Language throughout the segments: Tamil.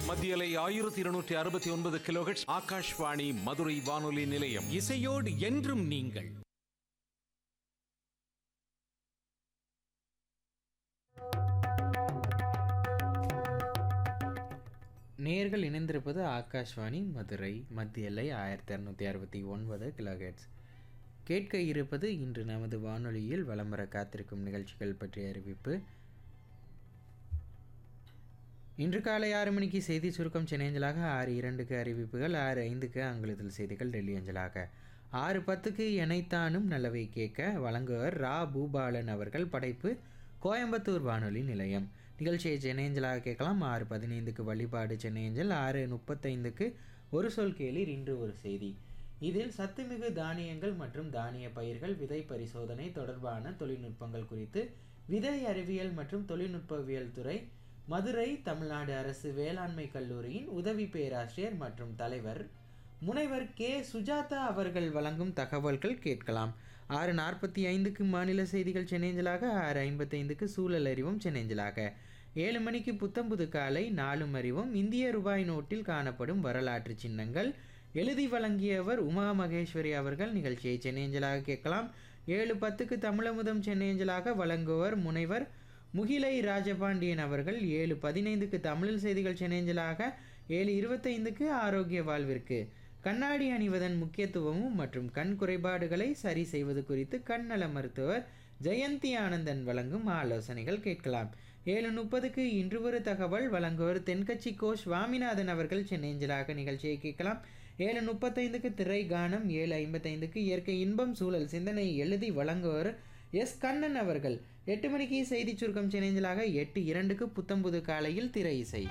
மத்தியலை ஆயிரத்தி இருநூற்றி அறுபத்தி ஒன்பது கிலோஹெட்ஸ் ஆகாஷ்வாணி மதுரை வானொலி நிலையம் இசையோடு என்றும் நீங்கள் நேர்கள் இணைந்திருப்பது ஆகாஷ்வாணி மதுரை மத்திய எல்லை ஆயிரத்தி இரநூத்தி அறுபத்தி ஒன்பது கிலோஹெட்ஸ் கேட்க இருப்பது இன்று நமது வானொலியில் வலம் வர காத்திருக்கும் நிகழ்ச்சிகள் பற்றிய அறிவிப்பு இன்று காலை ஆறு மணிக்கு செய்தி சுருக்கம் சென்னையஞ்சலாக ஆறு இரண்டுக்கு அறிவிப்புகள் ஆறு ஐந்துக்கு ஆங்கிலத்தில் செய்திகள் டெல்லி அஞ்சலாக ஆறு பத்துக்கு எனைத்தானும் நல்லவை கேட்க வழங்குவர் ரா பூபாலன் அவர்கள் படைப்பு கோயம்புத்தூர் வானொலி நிலையம் நிகழ்ச்சியை சென்னையஞ்சலாக கேட்கலாம் ஆறு பதினைந்துக்கு வழிபாடு சென்னையஞ்சல் ஆறு முப்பத்தைந்துக்கு ஒரு சொல் கேளீர் இன்று ஒரு செய்தி இதில் சத்துமிகு தானியங்கள் மற்றும் தானிய பயிர்கள் விதை பரிசோதனை தொடர்பான தொழில்நுட்பங்கள் குறித்து விதை அறிவியல் மற்றும் தொழில்நுட்பவியல் துறை மதுரை தமிழ்நாடு அரசு வேளாண்மை கல்லூரியின் உதவி பேராசிரியர் மற்றும் தலைவர் முனைவர் கே சுஜாதா அவர்கள் வழங்கும் தகவல்கள் கேட்கலாம் ஆறு நாற்பத்தி ஐந்துக்கு மாநில செய்திகள் சென்னைஞ்சலாக ஆறு ஐம்பத்தைந்துக்கு சூழல் அறிவும் சென்னைஞ்சலாக ஏழு மணிக்கு புத்தம்புது காலை நாலும் அறிவும் இந்திய ரூபாய் நோட்டில் காணப்படும் வரலாற்று சின்னங்கள் எழுதி வழங்கியவர் உமா மகேஸ்வரி அவர்கள் நிகழ்ச்சியை சென்னையஞ்சலாக கேட்கலாம் ஏழு பத்துக்கு தமிழமுதம் சென்னையஞ்சலாக வழங்குவர் முனைவர் முகிலை ராஜபாண்டியன் அவர்கள் ஏழு பதினைந்துக்கு தமிழில் செய்திகள் சென்னையஞ்சலாக ஏழு இருபத்தைந்துக்கு ஆரோக்கிய வாழ்விற்கு கண்ணாடி அணிவதன் முக்கியத்துவமும் மற்றும் கண் குறைபாடுகளை சரி செய்வது குறித்து கண்ணல மருத்துவர் ஜெயந்தி ஆனந்தன் வழங்கும் ஆலோசனைகள் கேட்கலாம் ஏழு முப்பதுக்கு இன்று ஒரு தகவல் வழங்குவர் தென்கட்சி கோ சுவாமிநாதன் அவர்கள் சென்னைஞ்சலாக நிகழ்ச்சியை கேட்கலாம் ஏழு முப்பத்தைந்துக்கு திரை கானம் ஏழு ஐம்பத்தைந்துக்கு இயற்கை இன்பம் சூழல் சிந்தனை எழுதி வழங்குவர் எஸ் கண்ணன் அவர்கள் எட்டு மணிக்கு செய்தி சுருக்கம் சென்னைஞ்சலாக எட்டு இரண்டுக்கு புத்தம்புது காலையில் திரை இசை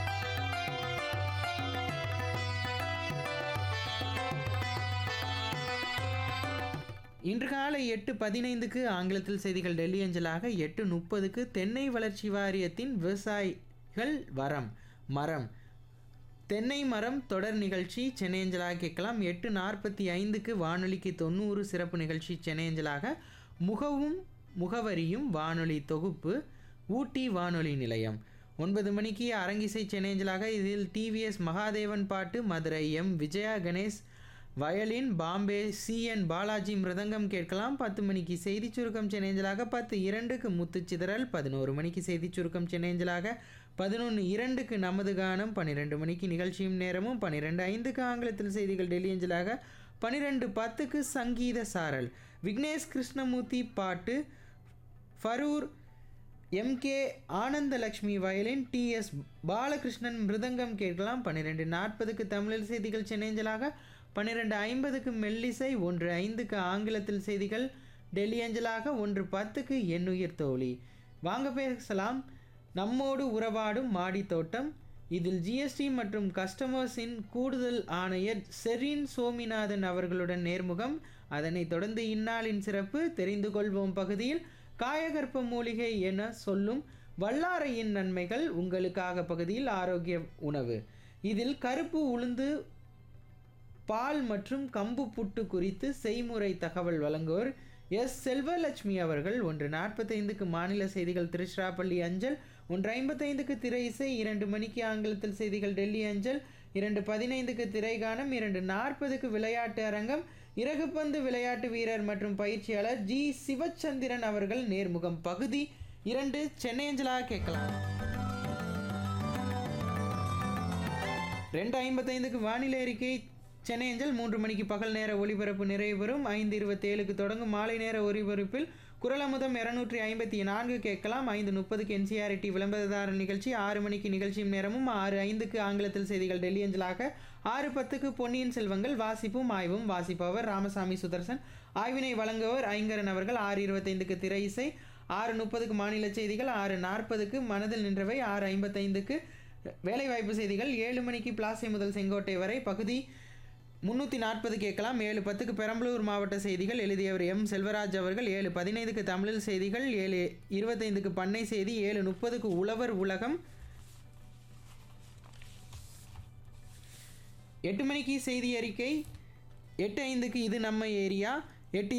இன்று காலை எட்டு பதினைந்துக்கு ஆங்கிலத்தில் செய்திகள் டெல்லி அஞ்சலாக எட்டு முப்பதுக்கு தென்னை வளர்ச்சி வாரியத்தின் விவசாயிகள் வரம் மரம் தென்னை மரம் தொடர் நிகழ்ச்சி சென்னையஞ்சலாக கேட்கலாம் எட்டு நாற்பத்தி ஐந்துக்கு வானொலிக்கு தொண்ணூறு சிறப்பு நிகழ்ச்சி சென்னையஞ்சலாக முகவும் முகவரியும் வானொலி தொகுப்பு ஊட்டி வானொலி நிலையம் ஒன்பது மணிக்கு அரங்கிசை சென்னையஞ்சலாக இதில் டிவிஎஸ் மகாதேவன் பாட்டு Madurai M Vijaya Ganesh violin Bombay CN Balaji mridangam கேட்கலாம் பத்து மணிக்கு செய்தி சுருக்கம் சென்னைஞ்சலாக பத்து இரண்டுக்கு முத்துச்சிதறல் பதினோரு மணிக்கு செய்தி சுருக்கம் சென்னைஞ்சலாக பதினொன்று இரண்டுக்கு நமது கானம் பன்னிரெண்டு மணிக்கு நிகழ்ச்சியும் நேரமும் பன்னிரெண்டு ஐந்துக்கு ஆங்கிலத்தில் செய்திகள் டெல்லி அஞ்சலாக பன்னிரெண்டு பத்துக்கு சங்கீத சாரல் விக்னேஷ் கிருஷ்ணமூர்த்தி பாட்டு Parur MK Anandalakshmi violin TS Balakrishnan mridangam கேட்கலாம் பன்னிரெண்டு நாற்பதுக்கு தமிழில் செய்திகள் சென்னைஞ்சலாக பன்னிரெண்டு ஐம்பதுக்கு மெல்லிசை ஒன்று ஐந்துக்கு ஆங்கிலத்தில் செய்திகள் டெல்லி அஞ்சலாக ஒன்று பத்துக்கு எண்ணுயிர் தோழி வாங்க பேசலாம் நம்மோடு உறவாடும் மாடி தோட்டம் இதில் ஜிஎஸ்டி மற்றும் கஸ்டமர்ஸின் கூடுதல் ஆணையர் செரீன் சோமிநாதன் அவர்களுடன் நேர்முகம் அதனைத் தொடர்ந்து இந்நாளின் சிறப்பு தெரிந்து கொள்வோம் பகுதியில் காயகற்ப மூலிகை என சொல்லும் வல்லாரையின் நன்மைகள் உங்களுக்காக பகுதியில் ஆரோக்கிய உணவு இதில் கருப்பு உளுந்து பால் மற்றும் கம்பு புட்டு குறித்து செய்முறை தகவல் வழங்குவோர் எஸ் செல்வலட்சுமி அவர்கள் ஒன்று நாற்பத்தைந்துக்கு மாநில செய்திகள் திருச்சிராப்பள்ளி அஞ்சல் ஒன்று ஐம்பத்தைந்துக்கு திரை இசை இரண்டு மணிக்கு ஆங்கிலத்தில் செய்திகள் டெல்லி அஞ்சல் இரண்டு பதினைந்துக்கு திரைகானம் இரண்டு நாற்பதுக்கு விளையாட்டு அரங்கம் இறகுப்பந்து விளையாட்டு வீரர் மற்றும் பயிற்சியாளர் ஜி சிவச்சந்திரன் அவர்கள் நேர்முகம் பகுதி இரண்டு சென்னை அஞ்சலாக கேட்கலாம் ரெண்டு ஐம்பத்தைந்துக்கு வானிலை அறிக்கை சென்னை அஞ்சல் மூன்று மணிக்கு பகல் நேர ஒளிபரப்பு நிறைவு பெறும் ஐந்து இருபத்தேழுக்கு தொடங்கும் மாலை நேர ஒளிபரப்பில் குரல் அமுதம் இரநூற்றி ஐம்பத்தி நான்கு கேட்கலாம் ஐந்து முப்பதுக்கு என்சிஆர்டி விளம்பரதாரர் நிகழ்ச்சி ஆறு மணிக்கு நிகழ்ச்சியும் நேரமும் ஆறு ஐந்துக்கு ஆங்கிலத்தில் செய்திகள் டெல்லி அஞ்சலாக ஆறு பத்துக்கு பொன்னியின் செல்வங்கள் வாசிப்பும் ஆய்வும் வாசிப்பவர் ராமசாமி சுதர்சன் ஆய்வினை வழங்குவர் ஐங்கரன் அவர்கள் ஆறு இருபத்தைந்துக்கு திரை இசை ஆறு முப்பதுக்கு மாநில செய்திகள் ஆறு நாற்பதுக்கு மனதில் நின்றவை ஆறு ஐம்பத்தைந்துக்கு வேலைவாய்ப்பு செய்திகள் ஏழு மணிக்கு பிளாசி முதல் செங்கோட்டை வரை பகுதி முந்நூற்றி நாற்பது கேட்கலாம் ஏழு பத்துக்கு பெரம்பலூர் மாவட்ட செய்திகள் எழுதியவர் எம் செல்வராஜ் அவர்கள் ஏழு பதினைந்துக்கு தமிழில் செய்திகள் ஏழு இருபத்தைந்துக்கு பண்ணை செய்தி ஏழு முப்பதுக்கு உழவர் உலகம் எட்டு மணிக்கு செய்தி அறிக்கை எட்டு ஐந்துக்கு இது நம்ம ஏரியா எட்டு